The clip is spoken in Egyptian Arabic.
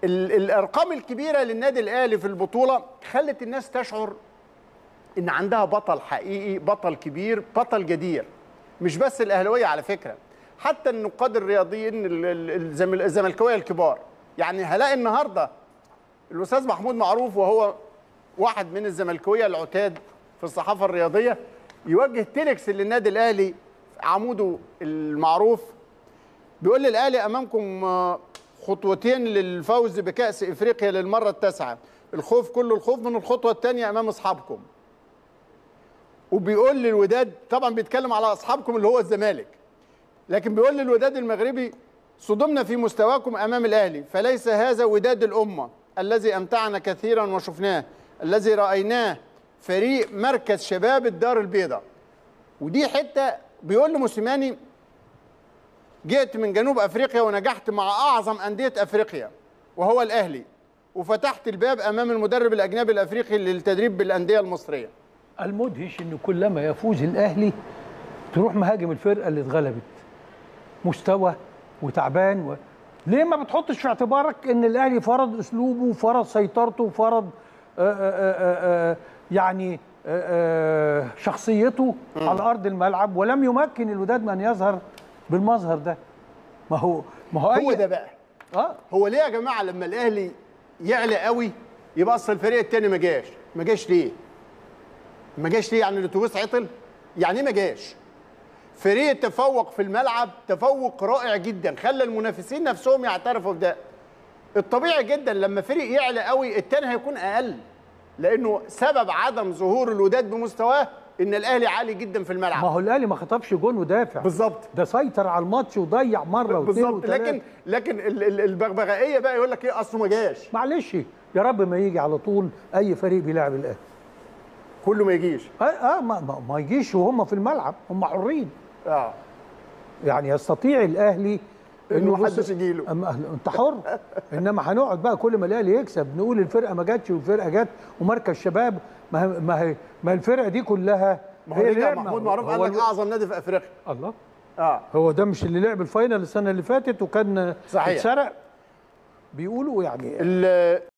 ال- الارقام الكبيره للنادي الاهلي في البطوله خلت الناس تشعر ان عندها بطل حقيقي بطل كبير بطل جدير مش بس الاهلاويه على فكره حتى النقاد الرياضيين ال- ال- الزمل- الزملكاويه الكبار يعني هلاقي النهارده الاستاذ محمود معروف وهو واحد من الزملكاويه العتاد في الصحافه الرياضيه يوجه تيلكس للنادي الاهلي عموده المعروف بيقول للاهلي امامكم آه، خطوتين للفوز بكاس افريقيا للمره التاسعه الخوف كله الخوف من الخطوه الثانيه امام اصحابكم وبيقول للوداد طبعا بيتكلم على اصحابكم اللي هو الزمالك لكن بيقول للوداد المغربي صدمنا في مستواكم امام الاهلي فليس هذا وداد الامه الذي امتعنا كثيرا وشفناه الذي رايناه فريق مركز شباب الدار البيضاء ودي حته بيقول لموسيماني جئت من جنوب افريقيا ونجحت مع اعظم انديه افريقيا وهو الاهلي وفتحت الباب امام المدرب الاجنبي الافريقي للتدريب بالانديه المصريه المدهش ان كلما يفوز الاهلي تروح مهاجم الفرقه اللي اتغلبت مستوى وتعبان و... ليه ما بتحطش في اعتبارك ان الاهلي فرض اسلوبه وفرض سيطرته وفرض آآ آآ آآ يعني آآ شخصيته على ارض الملعب ولم يمكن الوداد من ان يظهر بالمظهر ده ما هو ما هو هو أي- ده بقى اه هو ليه يا جماعه لما الاهلي يعلى قوي يبقى اصل الفريق التاني ما جاش ما جاش ليه ما جاش ليه يعني الاتوبيس عطل يعني ايه ما جاش فريق تفوق في الملعب تفوق رائع جدا خلى المنافسين نفسهم يعترفوا بده الطبيعي جدا لما فريق يعلى قوي التاني هيكون اقل لانه سبب عدم ظهور الوداد بمستواه ان الاهلي عالي جدا في ما الملعب هو الاهلي ما خطفش جون ودافع بالظبط ده سيطر على الماتش وضيع مره واثنين بالظبط وثلاثه لكن لكن ال- ال- البغبغائيه بقى يقول لك ايه اصله ما جاش معلش يا رب ما يجي على طول اي فريق بيلعب الاهلي كله ما يجيش اه, آه ما, ما, ما يجيش وهم في الملعب هم حرين اه يعني يستطيع الاهلي إنه بص- محدش يجيله. أما انت حر انما هنقعد بقى كل ما الاهلي يكسب نقول الفرقه ما جاتش والفرقه جت ومركز شباب ما هي- ما هي ما الفرقه دي كلها ما هو هي رجع لعبة. محمود معروف هو قال لك الو- اعظم نادي في افريقيا الله اه هو ده مش اللي لعب الفاينل السنه اللي فاتت وكان صحيح. اتسرق بيقولوا يعني ال-